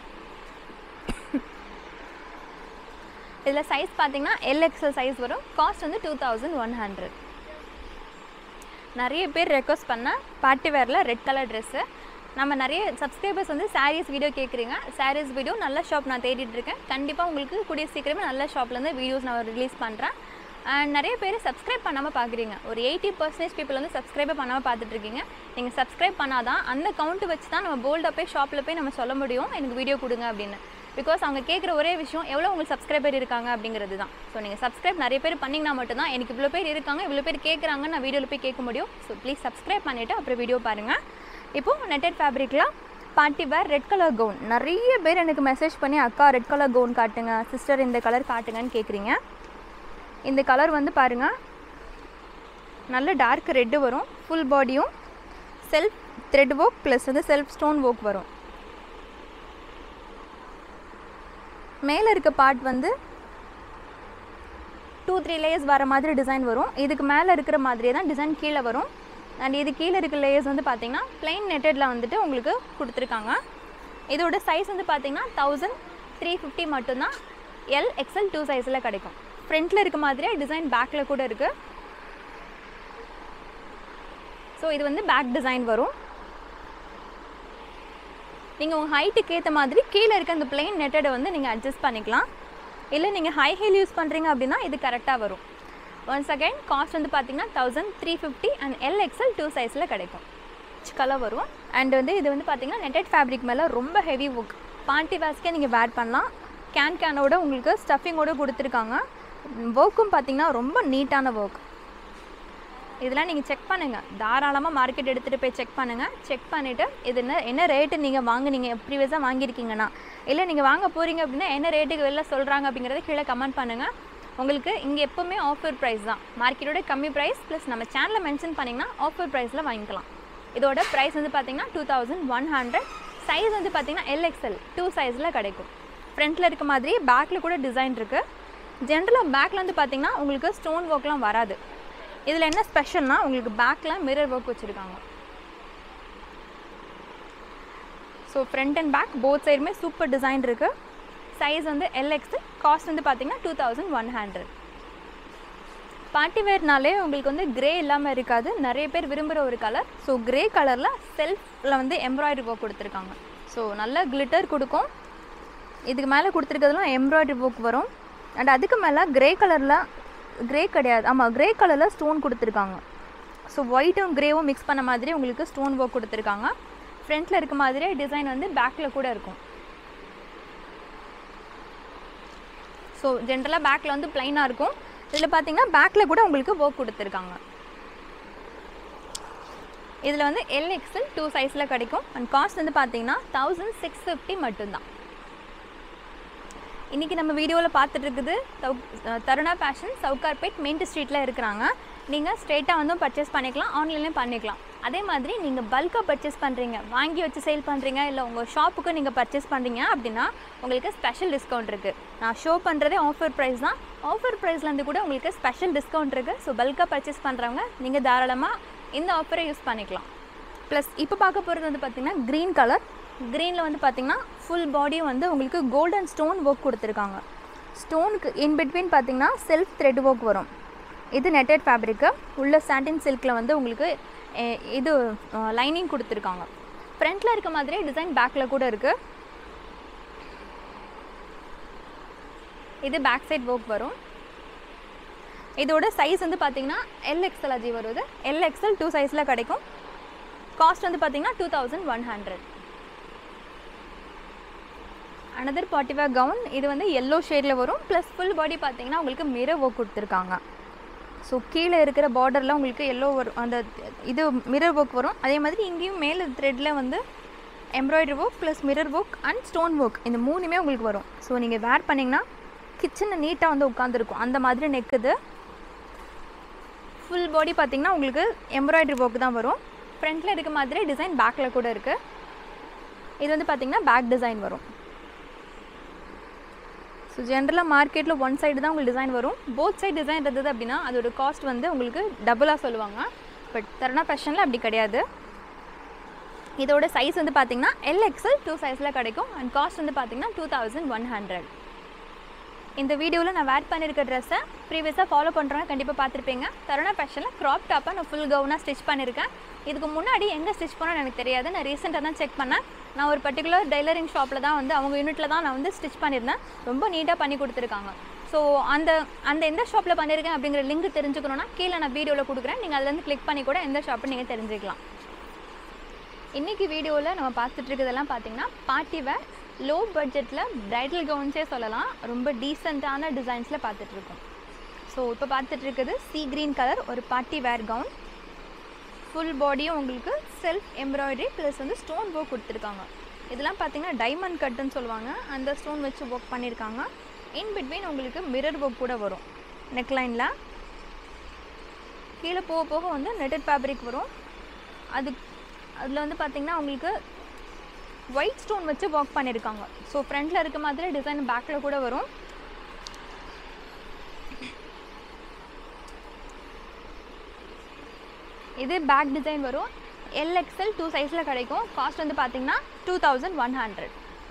இதில் சைஸ் பார்த்தீங்கன்னா எல்எக்ஸல் சைஸ் வரும் காஸ்ட் வந்து டூ தௌசண்ட் ஒன் ஹண்ட்ரட் நிறைய பேர் ரெக்வஸ்ட் பண்ண பார்ட்டி வேரில் ரெட் கலர் ட்ரெஸ்ஸு நம்ம நிறைய சப்ஸ்கிரைபர்ஸ் வந்து சாரீஸ் வீடியோ கேட்குறீங்க சாரீஸ் வீடியோ நல்ல ஷாப் நான் தேடிட்டு இருக்கேன் கண்டிப்பாக உங்களுக்கு கூடிய சீக்கிரமே நல்ல ஷாப்லேருந்து வீடியோஸ் நான் ரிலீஸ் பண்ணுறேன் அண்ட் நிறைய பேர் சப்ஸ்கிரைப் பண்ணாமல் பார்க்குறீங்க ஒரு எயிட்டி பர்சன்டேஜ் பீப்புள் வந்து சப்ஸ்கிரைபே பண்ணாமல் பார்த்துட்ருக்கீங்க நீங்கள் சப்ஸ்கிரைப் பண்ணாதான் அந்த கவுண்ட்டு வச்சு தான் நம்ம போல்டாக போய் ஷாப்பில் போய் நம்ம சொல்ல முடியும் எனக்கு வீடியோ கொடுங்க அப்படின்னு பிகாஸ் அவங்க கேட்குற ஒரே விஷயம் எவ்வளோ உங்களுக்கு சப்ஸ்கிரைபர் இருக்காங்க அப்படிங்கிறது தான் ஸோ நீங்கள் சப்ஸ்கிரைப் நிறைய பேர் பண்ணிங்கன்னா மட்டும்தான் எனக்கு இவ்வளோ பேர் இருக்காங்க இவ்வளோ பேர் கேட்குறாங்க நான் வீடியோவில் போய் கேட்க முடியும் ஸோ ப்ளீஸ் சப்ஸ்கிரைப் பண்ணிவிட்டு அப்புறம் வீடியோ பாருங்கள் இப்போது நெட்டட் ஃபேப்ரிக்கில் party wear red colour gown நிறைய பேர் எனக்கு மெசேஜ் பண்ணி அக்கா ரெட் கலர் கவுன் காட்டுங்க சிஸ்டர் இந்த கலர் காட்டுங்கன்னு கேட்குறீங்க இந்த கலர் வந்து பாருங்கள் நல்ல டார்க் ரெட்டு வரும் ஃபுல் பாடியும் செல்ஃப் த்ரெட் ஒர்க் ப்ளஸ் வந்து செல்ஃப் ஸ்டோன் ஒர்க் வரும் மேலே இருக்க பார்ட் வந்து டூ த்ரீ லேயர்ஸ் வர மாதிரி டிசைன் வரும் இதுக்கு மேலே இருக்கிற மாதிரியே தான் டிசைன் கீழே வரும் அண்ட் இது கீழே இருக்க லேயர்ஸ் வந்து பார்த்தீங்கன்னா பிளைன் நெட்டடில் வந்துட்டு உங்களுக்கு கொடுத்துருக்காங்க இதோட சைஸ் வந்து பார்த்தீங்கன்னா தௌசண்ட் த்ரீ ஃபிஃப்டி மட்டும்தான் எல் எக்ஸ்எல் டூ சைஸில் கிடைக்கும் ஃப்ரண்ட்டில் இருக்க மாதிரியே டிசைன் பேக்கில் கூட இருக்குது ஸோ இது வந்து பேக் டிசைன் வரும் நீங்கள் உங்கள் ஹைட்டுக்கு ஏற்ற மாதிரி கீழே இருக்க அந்த பிளெயின் நெட்டடை வந்து நீங்கள் அட்ஜஸ்ட் பண்ணிக்கலாம் இல்லை நீங்கள் ஹை ஹீல் யூஸ் பண்ணுறீங்க அப்படின்னா இது கரெக்டாக வரும் ஒன்ஸ் அகைன் காஸ்ட் வந்து பார்த்தீங்கன்னா thousand three fifty and L XL two சைஸில் கிடைக்கும் கலர் வரும் அண்ட் வந்து இது வந்து பார்த்தீங்கன்னா நெட்டட் ஃபேப்ரிக் மேலே ரொம்ப ஹெவி ஒர்க் பார்ட்டி வேஸ்க்கே நீங்கள் வேர் பண்ணலாம் கேன் கேனோட உங்களுக்கு ஸ்டஃபிங்கோடு கொடுத்துருக்காங்க ஒர்க்கும் பார்த்தீங்கன்னா ரொம்ப நீட்டான ஒர்க் இதெல்லாம் நீங்கள் செக் பண்ணுங்கள் தாராளமாக மார்க்கெட் எடுத்துகிட்டு போய் செக் பண்ணுங்கள் செக் பண்ணிவிட்டு இது என்ன என்ன ரேட்டு நீங்கள் வாங்குனீங்க ப்ரீவியஸாக வாங்கியிருக்கீங்கன்னா இல்லை நீங்கள் வாங்க போகிறீங்க அப்படின்னா என்ன ரேட்டுக்கு வெளில சொல்கிறாங்க அப்படிங்கிறத கீழே கமெண்ட் பண்ணுங்கள் உங்களுக்கு இங்கே எப்போவுமே ஆஃபர் ப்ரைஸ் தான் மார்க்கெட்டோட கம்மி ப்ரைஸ் ப்ளஸ் நம்ம சேனலில் மென்ஷன் பண்ணிங்கன்னா ஆஃபர் ப்ரைஸில் வாங்கிக்கலாம் இதோட ப்ரைஸ் வந்து பார்த்தீங்கன்னா two thousand one hundred size வந்து பார்த்தீங்கன்னா எல்எக்ஸ்எல் டூ சைஸில் கிடைக்கும் ஃப்ரண்ட்டில் இருக்க மாதிரி பேக்கில் கூட டிசைன் இருக்குது ஜென்ரலாக பேக்கில் வந்து பார்த்தீங்கன்னா உங்களுக்கு ஸ்டோன் ஒர்க்லாம் வராது இதில் என்ன ஸ்பெஷல்னால் உங்களுக்கு பேக்கில் மிரர் ஒர்க் வச்சுருக்காங்க so front and back both சைடுமே சூப்பர் டிசைன் இருக்குது சைஸ் வந்து எல்எக்ஸு காஸ்ட் வந்து பார்த்தீங்கன்னா two thousand one hundred party வேர்னாலே உங்களுக்கு வந்து கிரே இல்லாமல் இருக்காது நிறைய பேர் விரும்புகிற ஒரு கலர் ஸோ கிரே கலரில் செல்ஃபில் வந்து எம்ப்ராய்டரி ஒர்க் கொடுத்துருக்காங்க ஸோ நல்ல கிளிட்டர் கொடுக்கும் இதுக்கு மேலே கொடுத்துருக்கிறதுலாம் எம்ப்ராய்டரி ஒர்க் வரும் அண்ட் அதுக்கு மேலே கிரே கலரில் கிரே கிடையாது ஆமாம் கிரே கலரில் ஸ்டோன் கொடுத்துருக்காங்க ஸோ ஒயிட்டும் கிரேவும் மிக்ஸ் பண்ண மாதிரி உங்களுக்கு ஸ்டோன் ஒர்க் கொடுத்துருக்காங்க ஃப்ரண்ட்டில் இருக்க மாதிரியே டிசைன் வந்து பேக்கில் கூட இருக்கும் ஸோ ஜென்ரலாக பேக்கில் வந்து ப்ளைனாக இருக்கும் இதில் பார்த்தீங்கன்னா பேக்கில் கூட உங்களுக்கு ஒர்க் கொடுத்துருக்காங்க இதில் வந்து எல்எக்ஸல் டூ சைஸில் கிடைக்கும் அண்ட் காஸ்ட் வந்து பார்த்தீங்கன்னா தௌசண்ட் சிக்ஸ் ஃபிஃப்டி மட்டும்தான் இன்றைக்கி நம்ம வீடியோவில் பார்த்துட்டு இருக்குது சவுக் தருணா ஃபேஷன் சவுகார்பேட் மெயின் ஸ்ட்ரீட்டில் இருக்கிறாங்க நீங்கள் ஸ்ட்ரெயிட்டாக வந்து பர்ச்சேஸ் பண்ணிக்கலாம் ஆன்லைன்லேயும் பண்ணிக்கலாம் அதே மாதிரி நீங்கள் பல்காக பர்ச்சேஸ் பண்ணுறீங்க வாங்கி வச்சு சேல் பண்ணுறீங்க இல்லை உங்கள் ஷாப்புக்கு நீங்கள் பர்ச்சேஸ் பண்ணுறீங்க அப்படின்னா உங்களுக்கு ஸ்பெஷல் டிஸ்கவுண்ட் இருக்குது நான் ஷோ பண்ணுறதே ஆஃபர் ப்ரைஸ் தான் ஆஃபர் ப்ரைஸ்லேருந்து கூட உங்களுக்கு ஸ்பெஷல் டிஸ்கவுண்ட் இருக்குது ஸோ பல்காக பர்ச்சேஸ் பண்ணுறவங்க நீங்கள் தாராளமாக இந்த ஆஃபரை யூஸ் பண்ணிக்கலாம் ப்ளஸ் இப்போ பார்க்க போகிறது வந்து பார்த்திங்கன்னா க்ரீன் கலர் க்ரீனில் வந்து பார்த்திங்கன்னா ஃபுல் பாடியும் வந்து உங்களுக்கு கோல்டன் ஸ்டோன் ஒர்க் கொடுத்துருக்காங்க ஸ்டோனுக்கு இன் பிட்வீன் பார்த்திங்கன்னா செல்ஃப் த்ரெட் ஒர்க் வரும் இது நெட்டட் ஃபேப்ரிக்கு உள்ள சாண்டின் சில்கில் வந்து உங்களுக்கு எ- இது லைனிங் கொடுத்துருக்காங்க ஃப்ரண்ட்டில் இருக்க மாதிரியே டிசைன் பேக்கில் கூட இருக்குது இது பேக் சைட் ஒர்க் வரும் இதோட சைஸ் வந்து பார்த்தீங்கன்னா எல்எக்ஸ்எல் அஜி வருது எல்எக்ஸ்எல் டூ சைஸில் கிடைக்கும் காஸ்ட் வந்து பார்த்தீங்கன்னா two thousand one hundred another party wear gown இது வந்து எல்லோ ஷேடில் வரும் ப்ளஸ் ஃபுல் பாடி பார்த்தீங்கன்னா உங்களுக்கு மிரர் ஒர்க் கொடுத்துருக்காங்க ஸோ கீழே இருக்கிற பார்டரில் உங்களுக்கு எல்லோ வரும் அந்த இது மிரர் ஒர்க் வரும் அதே மாதிரி இங்கேயும் மேலே த்ரெட்டில் வந்து embroidery work plus mirror work and stone work இந்த மூணுமே உங்களுக்கு வரும் ஸோ நீங்கள் வேர் பண்ணிங்கன்னா கிச்சனில் நீட்டாக வந்து உட்காந்துருக்கும் அந்த மாதிரி நெக்குது ஃபுல் பாடி பார்த்தீங்கன்னா உங்களுக்கு எம்ப்ராய்டரி ஒர்க் தான் வரும் ஃப்ரண்ட்டில் இருக்க மாதிரி டிசைன் பேக்கில் கூட இருக்குது இது வந்து பார்த்தீங்கன்னா பேக் டிசைன் வரும் ஸோ ஜென்ரலாக மார்க்கெட்டில் ஒன் சைடு தான் உங்களுக்கு டிசைன் வரும் போத் சைடு டிசைன் இருந்தது அப்படின்னா அதோட காஸ்ட் வந்து உங்களுக்கு டபுளாக சொல்லுவாங்க பட் தருணா ஃபேஷனில் அப்படி கிடையாது இதோட சைஸ் வந்து பார்த்தீங்கன்னா எல்எக்ஸல் டூ சைஸில் கிடைக்கும் அண்ட் காஸ்ட் வந்து பார்த்தீங்கன்னா டூ தௌசண்ட் ஒன் ஹண்ட்ரட் இந்த வீடியோவில் நான் வேர் பண்ணியிருக்க ட்ரெஸ்ஸை ப்ரீவியஸாக ஃபாலோ பண்ணுறவங்க கண்டிப்பாக பார்த்துருப்பீங்க தருணா ஃபேஷனில் க்ராப் டாப்பாக நான் ஃபுல் கவுனாக ஸ்டிச் பண்ணியிருக்கேன் இதுக்கு முன்னாடி எங்கே ஸ்டிச் பண்ணோன்னு எனக்கு தெரியாது நான் ரீசெண்டாக தான் செக் பண்ணேன் நான் ஒரு பர்டிகுலர் டைலரிங் ஷாப்பில் தான் வந்து அவங்க யூனிட்டில் தான் நான் வந்து ஸ்டிச் பண்ணியிருந்தேன் ரொம்ப நீட்டாக பண்ணி கொடுத்துருக்காங்க ஸோ அந்த அந்த எந்த ஷாப்பில் பண்ணியிருக்கேன் அப்படிங்கிற லிங்க் தெரிஞ்சுக்கணுன்னா கீழே நான் வீடியோவில் கொடுக்குறேன் நீங்கள் அதுலேருந்து கிளிக் பண்ணி கூட எந்த ஷாப்புன்னு நீங்கள் தெரிஞ்சுக்கலாம் இன்றைக்கி வீடியோவில் நம்ம பார்த்துட்டு இருக்கிறதெல்லாம் பார்த்தீங்கன்னா பார்ட்டி வேர் லோ பட்ஜெட்டில் பிரைடல் கவுன்ஸே சொல்லலாம் ரொம்ப டீசெண்டான டிசைன்ஸில் பார்த்துட்ருக்கோம் ஸோ இப்போ பார்த்துட்டு இருக்குது சீ க்ரீன் கலர் ஒரு பார்ட்டி வேர் கவுன் ஃபுல் பாடியும் உங்களுக்கு செல்ஃப் எம்ப்ராய்டரி ப்ளஸ் வந்து ஸ்டோன் ஒர்க் கொடுத்துருக்காங்க இதெல்லாம் பார்த்தீங்கன்னா டைமண்ட் கட்டுன்னு சொல்லுவாங்க அந்த ஸ்டோன் வச்சு ஒர்க் பண்ணியிருக்காங்க இன் பிட்வீன் உங்களுக்கு மிரர் ஒர்க் கூட வரும் நெக்லைனில் கீழே போக போக வந்து நெட்டட் ஃபேப்ரிக் வரும் அது அதில் வந்து பார்த்தீங்கன்னா உங்களுக்கு ஒயிட் ஸ்டோன் வச்சு ஒர்க் பண்ணியிருக்காங்க ஸோ ஃப்ரண்ட்டில் இருக்க மாதிரி டிசைன் பேக்கில் கூட வரும் இது பேக் டிசைன் வரும் எல்எக்ஸ்எல் டூ சைஸில் கிடைக்கும் காஸ்ட் வந்து பார்த்தீங்கன்னா டூ தௌசண்ட் ஒன் ஹண்ட்ரட்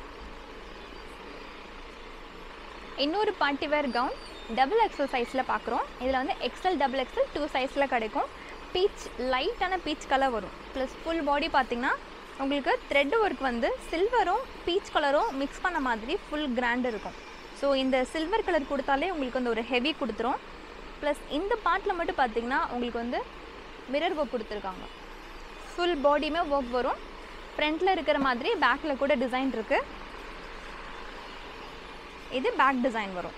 இன்னொரு party wear gown double XL சைஸில் பார்க்குறோம் இதில் வந்து எக்ஸல் டபுள் எக்ஸல் டூ சைஸில் கிடைக்கும் பீச் லைட்டான பீச் கலர் வரும் ப்ளஸ் ஃபுல் பாடி பார்த்தீங்கன்னா உங்களுக்கு த்ரெட் ஒர்க் வந்து சில்வரும் பீச் கலரும் மிக்ஸ் பண்ண மாதிரி ஃபுல் கிராண்ட் இருக்கும் ஸோ இந்த சில்வர் கலர் கொடுத்தாலே உங்களுக்கு வந்து ஒரு ஹெவி கொடுத்துரும் ப்ளஸ் இந்த பார்ட்டில் மட்டும் பார்த்தீங்கன்னா உங்களுக்கு வந்து மிரர் ஒர்க் கொடுத்துருக்காங்க ஃபுல் பாடியுமே ஒர்க் வரும் ஃப்ரண்ட்டில் இருக்கிற மாதிரி பேக்கில் கூட டிசைன் இருக்குது இது பேக் டிசைன் வரும்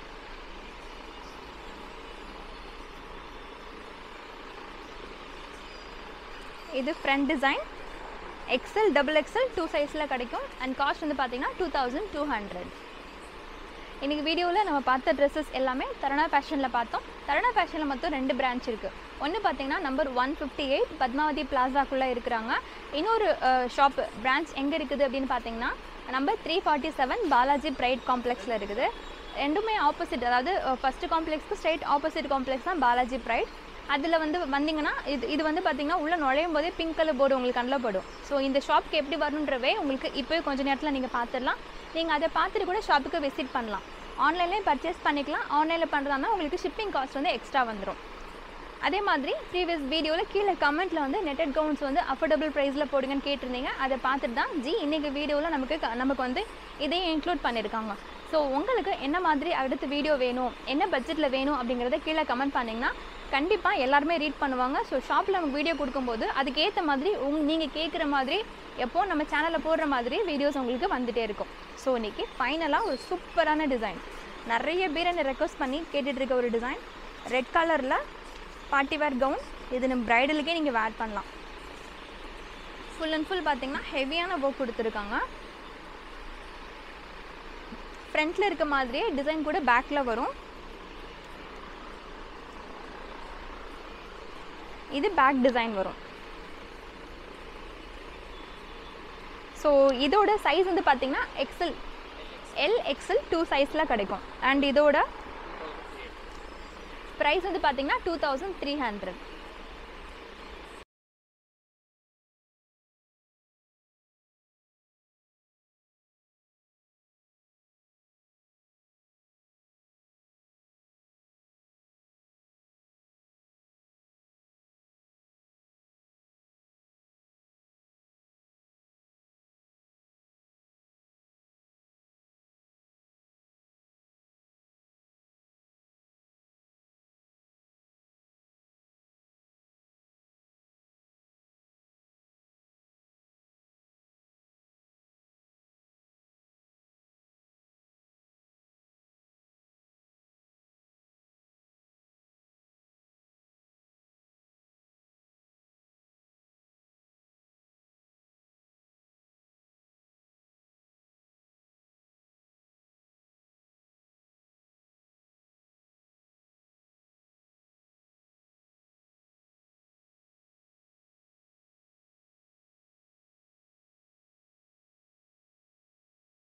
இது front design XL double XL two சைஸில் கிடைக்கும் அண்ட் காஸ்ட் வந்து பார்த்தீங்கன்னா டூ தௌசண்ட் டூ ஹண்ட்ரட் இன்றைக்கி வீடியோவில் நம்ம பார்த்த ட்ரெஸ்ஸஸ் எல்லாமே தருணா ஃபேஷனில் பார்த்தோம் தருணா ஃபேஷனில் மொத்தம் ரெண்டு பிரான்ச் இருக்குது ஒன்று பார்த்தீங்கன்னா number one fifty eight Padmavathi பிளாசாக்குள்ளே இருக்கிறாங்க இன்னொரு ஷாப் பிரான்ச் எங்கே இருக்குது அப்படின்னு பார்த்தீங்கன்னா number three forty seven Balaji bright காம்ப்ளெக்ஸில் இருக்குது ரெண்டுமே ஆப்போசிட் அதாவது ஃபஸ்ட்டு காம்ப்ளெக்ஸ்க்கு ஸ்ட்ரைட் ஆப்போசிட் காம்ப்ளெக்ஸ் தான் பாலாஜி பிரைட் அதில் வந்து வந்தீங்கன்னா இது இது வந்து பார்த்தீங்கன்னா உள்ளே நுழையும் போதே பிங்க் கலர் போர்டு உங்களுக்கு கண்ணில் படும் ஸோ இந்த ஷாப்க்கு எப்படி வரணுன்றவே உங்களுக்கு இப்போயே கொஞ்ச நேரத்தில் நீங்கள் பார்த்துடலாம் நீங்கள் அதை பார்த்துட்டு கூட ஷாப்புக்கு விசிட் பண்ணலாம் ஆன்லைன்லேயும் பர்ச்சேஸ் பண்ணிக்கலாம் ஆன்லைனில் பண்ணுறதா உங்களுக்கு ஷிப்பிங் காஸ்ட் வந்து எக்ஸ்ட்ரா வந்துடும் அதே மாதிரி ப்ரீவியஸ் வீடியோவில் கீழே கமெண்ட்டில் வந்து நெட்டட் கவுன்ஸ் வந்து அஃபோர்டபுள் ப்ரைஸில் போடுங்கன்னு கேட்டிருந்தீங்க அதை பார்த்துட்டு தான் ஜி இன்றைக்கி வீடியோவில் நமக்கு க- நமக்கு வந்து இதையும் இன்க்ளூட் பண்ணியிருக்காங்க ஸோ உங்களுக்கு என்ன மாதிரி அடுத்த வீடியோ வேணும் என்ன பட்ஜெட்டில் வேணும் அப்படிங்கிறத கீழே கமெண்ட் பண்ணிங்கன்னா கண்டிப்பாக எல்லாருமே ரீட் பண்ணுவாங்க ஸோ ஷாப்பில் நமக்கு வீடியோ கொடுக்கும்போது அதுக்கேற்ற மாதிரி உங் நீங்கள் கேட்குற மாதிரி எப்போ நம்ம சேனலில் போடுற மாதிரி வீடியோஸ் உங்களுக்கு வந்துட்டே இருக்கும் ஸோ இன்றைக்கி ஃபைனலாக ஒரு சூப்பரான டிசைன் நிறைய பேர் என்னை ரெக்வஸ்ட் பண்ணி கேட்டுட்டு இருக்க ஒரு டிசைன் ரெட் கலரில் பார்ட்டி வேர் கவுன் இது நம்ம ப்ரைடலுக்கே நீங்கள் வேர் பண்ணலாம் ஃபுல் அண்ட் ஃபுல் பார்த்தீங்கன்னா ஹெவியான ஒர்க் கொடுத்துருக்காங்க ஃப்ரண்ட்டில் இருக்க மாதிரியே டிசைன் கூட பேக்கில் வரும் இது பேக் டிசைன் வரும் ஸோ இதோட சைஸ் வந்து பார்த்தீங்கன்னா எக்ஸல் எல் எக்ஸல் டூ சைஸில் கிடைக்கும் அண்ட் இதோட ப்ரைஸ் வந்து பார்த்தீங்கன்னா டூ தௌசண்ட் த்ரீ ஹண்ட்ரட்